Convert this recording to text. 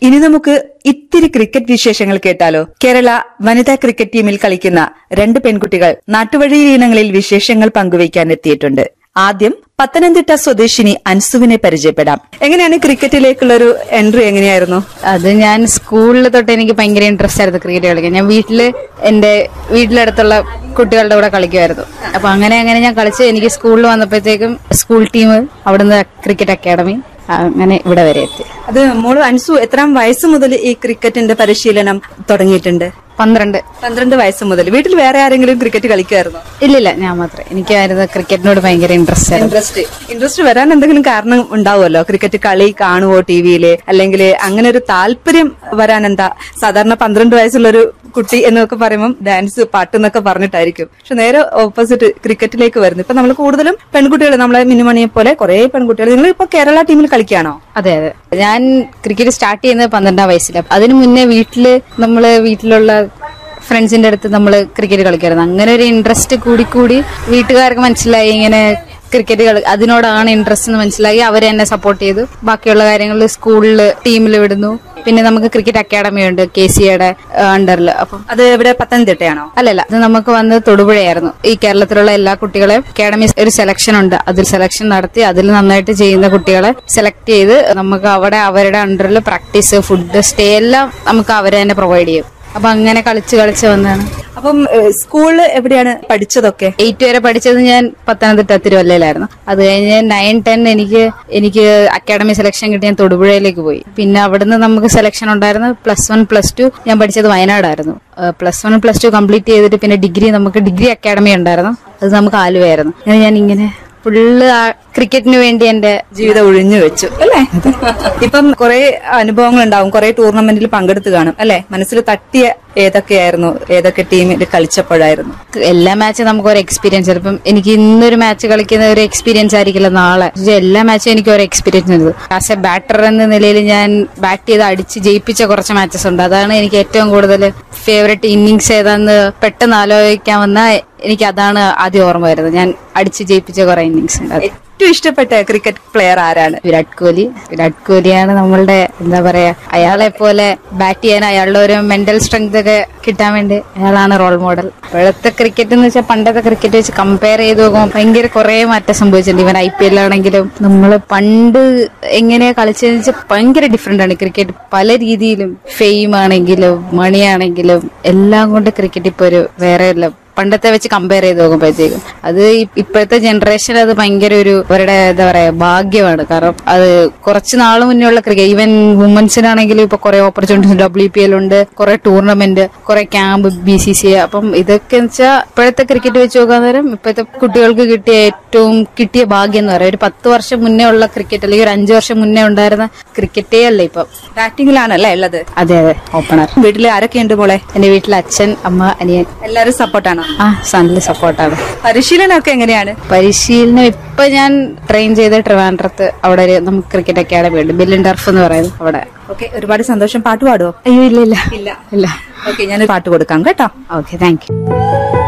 ഇനി നമുക്ക് ഇത്തിരി ക്രിക്കറ്റ് വിശേഷങ്ങൾ കേട്ടാലോ കേരള വനിതാ ക്രിക്കറ്റ് ടീമിൽ കളിക്കുന്ന രണ്ട് പെൺകുട്ടികൾ നാട്ടുവഴി ഇനങ്ങളിൽ വിശേഷങ്ങൾ പങ്കുവയ്ക്കാൻ എത്തിയിട്ടുണ്ട് ആദ്യം പത്തനംതിട്ട സ്വദേശിനി അൻസുവിനെ പരിചയപ്പെടാം എങ്ങനെയാണ് ക്രിക്കറ്റിലേക്കുള്ള ഒരു എൻട്രി എങ്ങനെയായിരുന്നു അത് ഞാൻ സ്കൂളിൽ തൊട്ട് എനിക്ക് ഭയങ്കര ഇൻട്രസ്റ്റ് ആയിരുന്നു ക്രിക്കറ്റ് കളിക്കാൻ ഞാൻ വീട്ടില് എന്റെ വീട്ടിലടുത്തുള്ള കുട്ടികളുടെ കൂടെ കളിക്കുമായിരുന്നു അപ്പൊ അങ്ങനെ അങ്ങനെ ഞാൻ കളിച്ച് എനിക്ക് സ്കൂളിൽ വന്നപ്പോഴത്തേക്കും സ്കൂൾ ടീം അവിടുന്ന് ക്രിക്കറ്റ് അക്കാഡമി അങ്ങനെ ഇവിടെ വരെ എത്തി അത് മോള് അൻസു എത്രാം വയസ്സ് മുതൽ ഈ ക്രിക്കറ്റിന്റെ പരിശീലനം തുടങ്ങിയിട്ടുണ്ട് പന്ത്രണ്ട് പന്ത്രണ്ട് വയസ്സ് മുതൽ വീട്ടിൽ വേറെ ആരെങ്കിലും ക്രിക്കറ്റ് കളിക്കുമായിരുന്നോ ഇല്ലില്ല ഞാൻ മാത്രമേ എനിക്കായിരുന്നു ക്രിക്കറ്റിനോട് ഭയങ്കര ഇൻട്രസ്റ്റ് ആയിരുന്നു ഇൻട്രസ്റ്റ് ഇൻട്രസ്റ്റ് വരാൻ എന്തെങ്കിലും കാരണം ഉണ്ടാവുമല്ലോ ക്രിക്കറ്റ് കളി കാണുവോ ടിവിയില് അല്ലെങ്കിൽ അങ്ങനെ ഒരു താല്പര്യം വരാൻ എന്താ സാധാരണ പന്ത്രണ്ട് വയസ്സുള്ള ഒരു കുട്ടി എന്നൊക്കെ പറയുമ്പോൾ ഡാൻസ് പാട്ട് എന്നൊക്കെ പറഞ്ഞിട്ടായിരിക്കും പക്ഷെ നേരെ ഓപ്പോസിറ്റ് ക്രിക്കറ്റിലേക്ക് വരുന്നു ഇപ്പൊ നമ്മൾ കൂടുതലും പെൺകുട്ടികൾ നമ്മളെ മിനിമണിയെ പോലെ കുറെ പെൺകുട്ടികൾ നിങ്ങൾ ഇപ്പൊ കേരള ടീമിൽ കളിക്കുകയാണോ അതെ അതെ ഞാൻ ക്രിക്കറ്റ് സ്റ്റാർട്ട് ചെയ്യുന്നത് പന്ത്രണ്ടാം വയസ്സിലാണ് അതിനു മുന്നേ വീട്ടില് നമ്മള് വീട്ടിലുള്ള ഫ്രണ്ട്സിന്റെ അടുത്ത് നമ്മൾ ക്രിക്കറ്റ് കളിക്കായിരുന്നു അങ്ങനെ ഒരു ഇൻട്രസ്റ്റ് കൂടി കൂടി വീട്ടുകാർക്ക് മനസ്സിലായി ഇങ്ങനെ ക്രിക്കറ്റ് കളി അതിനോടാണ് ഇൻട്രസ്റ്റ് എന്ന് മനസ്സിലായി അവരെ എന്നെ സപ്പോർട്ട് ചെയ്തു ബാക്കിയുള്ള കാര്യങ്ങളിൽ സ്കൂളിൽ ടീമിൽ വിടുന്നു പിന്നെ നമുക്ക് ക്രിക്കറ്റ് അക്കാഡമി ഉണ്ട് കെ സിയുടെ അണ്ടറിൽ അപ്പം അത് ഇവിടെ പത്തനംതിട്ടയാണോ അല്ലല്ല അത് നമുക്ക് വന്ന് തൊടുപുഴയായിരുന്നു ഈ കേരളത്തിലുള്ള എല്ലാ കുട്ടികളെയും അക്കാഡമി ഒരു സെലക്ഷൻ ഉണ്ട് അതിൽ സെലക്ഷൻ നടത്തി അതിൽ നന്നായിട്ട് ചെയ്യുന്ന കുട്ടികളെ സെലക്ട് ചെയ്ത് നമുക്ക് അവിടെ അവരുടെ അണ്ടറിൽ പ്രാക്ടീസ് ഫുഡ് സ്റ്റേ എല്ലാം നമുക്ക് അവരെ തന്നെ പ്രൊവൈഡ് ചെയ്യും അപ്പൊ അങ്ങനെ കളിച്ച് കളിച്ച് വന്നതാണ് അപ്പം സ്കൂളിൽ എവിടെയാണ് പഠിച്ചതൊക്കെ എയ്റ്റ് വരെ പഠിച്ചത് ഞാൻ പത്തനംതിട്ട തിരുവല്ലയിലായിരുന്നു അത് കഴിഞ്ഞ് നയൻ ടെൻ എനിക്ക് എനിക്ക് അക്കാഡമി സെലക്ഷൻ കിട്ടി ഞാൻ തൊടുപുഴയിലേക്ക് പോയി പിന്നെ അവിടുന്ന് നമുക്ക് സെലക്ഷൻ ഉണ്ടായിരുന്നു പ്ലസ് വൺ പ്ലസ് ടു ഞാൻ പഠിച്ചത് വയനാടായിരുന്നു plus one plus two complete ചെയ്തിട്ട് പിന്നെ ഡിഗ്രി നമുക്ക് ഡിഗ്രി അക്കാഡമി ഉണ്ടായിരുന്നു അത് നമുക്ക് ആലുവയായിരുന്നു അങ്ങനെ ഞാൻ ഇങ്ങനെ ഫുള്ള് ക്രിക്കറ്റിന് വേണ്ടി എന്റെ ജീവിതം ഒഴിഞ്ഞു വെച്ചു അല്ലേ ഇപ്പം കുറെ അനുഭവങ്ങൾ ഉണ്ടാവും കുറെ ടൂർണമെന്റിൽ പങ്കെടുത്ത് കാണും അല്ലെ മനസ്സിൽ തട്ടിയ ഏതൊക്കെയായിരുന്നു ഏതൊക്കെ ടീമിൽ കളിച്ചപ്പോഴായിരുന്നു എല്ലാ മാച്ചും നമുക്ക് ഒരു എക്സ്പീരിയൻസ് ചിലപ്പം എനിക്ക് ഇന്നൊരു മാച്ച് കളിക്കുന്ന ഒരു എക്സ്പീരിയൻസ് ആയിരിക്കില്ല നാളെ പക്ഷേ എല്ലാ മാച്ചും എനിക്ക് ഒരു എക്സ്പീരിയൻസ് ഉണ്ട് ആസ് എ ബാറ്റർ എന്ന നിലയിൽ ഞാൻ ബാറ്റ് ചെയ്ത് അടിച്ച് ജയിപ്പിച്ച കുറച്ച് മാച്ചസ് ഉണ്ട് അതാണ് എനിക്ക് ഏറ്റവും കൂടുതൽ ഫേവറേറ്റ് ഇന്നിങ്സ് ഏതാന്ന് പെട്ടെന്ന് ആലോചിക്കാൻ വന്ന എനിക്ക് അതാണ് ആദ്യം ഓർമ്മ വരുന്നത് ഞാൻ അടിച്ച് ജയിപ്പിച്ച കുറെ ഇന്നിങ്സ് ഉണ്ട് അത് ഏറ്റവും ഇഷ്ടപ്പെട്ട ക്രിക്കറ്റ് പ്ലെയർ ആരാണ് വിരാട് കോഹ്ലി വിരാട് കോഹ്ലിയാണ് നമ്മളുടെ എന്താ പറയാ അയാളെ പോലെ ബാറ്റ് ചെയ്യാൻ അയാളുടെ ഒരു മെന്റൽ സ്ട്രെങ്ത് ഒക്കെ കിട്ടാൻ വേണ്ടി അയാളാണ് റോൾ മോഡൽ ഇപ്പോഴത്തെ ക്രിക്കറ്റ് എന്ന് വെച്ചാൽ പണ്ടത്തെ ക്രിക്കറ്റ് വെച്ച് കമ്പയർ ചെയ്ത് നോക്കുമ്പോൾ ഭയങ്കര കുറെ മാറ്റം സംഭവിച്ചിട്ടുണ്ട് ഇവൻ ഐ പി എല്ലാണെങ്കിലും നമ്മൾ പണ്ട് എങ്ങനെയാ കളിച്ചതെന്ന് വെച്ചാൽ ഭയങ്കര ഡിഫറെന്റ് ആണ് ക്രിക്കറ്റ് പല രീതിയിലും ഫെയിം ആണെങ്കിലും മണി ആണെങ്കിലും എല്ലാം കൊണ്ട് ക്രിക്കറ്റ് ഇപ്പൊ ഒരു വേറെ അല്ല പണ്ടത്തെ വെച്ച് കമ്പയർ ചെയ്ത് നോക്കുമ്പോഴത്തേക്കും അത് ഇ- ഇപ്പോഴത്തെ ജനറേഷൻ അത് ഭയങ്കര ഒരു അവരുടെ എന്താ പറയാ ഭാഗ്യമാണ് കാരണം അത് കുറച്ച് നാൾ മുന്നേ ഉള്ള ക്രിക്കറ്റ് ഈവൻ വുമൻസിനാണെങ്കിലും ഇപ്പൊ കുറെ ഓപ്പർച്യൂണിറ്റീസ് ഡബ്ല്യു പി എൽ ഉണ്ട് കുറെ ടൂർണമെന്റ് കുറെ ക്യാമ്പ് ബി സി സി അപ്പം ഇതൊക്കെ വെച്ചാൽ ഇപ്പോഴത്തെ ക്രിക്കറ്റ് വെച്ച് നോക്കാൻ നേരം ഇപ്പോഴത്തെ കുട്ടികൾക്ക് കിട്ടിയ ഏറ്റവും കിട്ടിയ ഭാഗ്യം എന്ന് പറയാം ഒരു പത്ത് വർഷം മുന്നേ ഉള്ള ക്രിക്കറ്റ് അല്ലെങ്കിൽ ഒരു അഞ്ചു വർഷം മുന്നേ ഉണ്ടായിരുന്ന ക്രിക്കറ്റേ അല്ല ഇപ്പം ബാറ്റിംഗിലാണല്ലേ ഉള്ളത് അതെ അതെ ഓപ്പണർ വീട്ടിൽ ആരൊക്കെയുണ്ട് മോളെ എന്റെ വീട്ടിൽ അച്ഛൻ അമ്മ അനിയൻ എല്ലാരും സപ്പോർട്ടാണോ ആ നല്ല സപ്പോർട്ടാണ് പരിശീലനമൊക്കെ എങ്ങനെയാണ് പരിശീലനം ഇപ്പൊ ഞാൻ ട്രെയിൻ ചെയ്ത ട്രിവാൻഡ്രത്ത് അവിടെ ഒരു നമുക്ക് ക്രിക്കറ്റ് അക്കാഡമി ഉണ്ട് ബില്ലിൻ ടർഫ് എന്ന് പറയുന്നത് അവിടെ ഓക്കെ ഒരുപാട് സന്തോഷം പാട്ട് പാടുവോ അയ്യോ ഇല്ല ഇല്ല ഇല്ല ഇല്ല ഓക്കെ ഞാൻ പാട്ട് കൊടുക്കാം കേട്ടോ ഓക്കെ താങ്ക് യു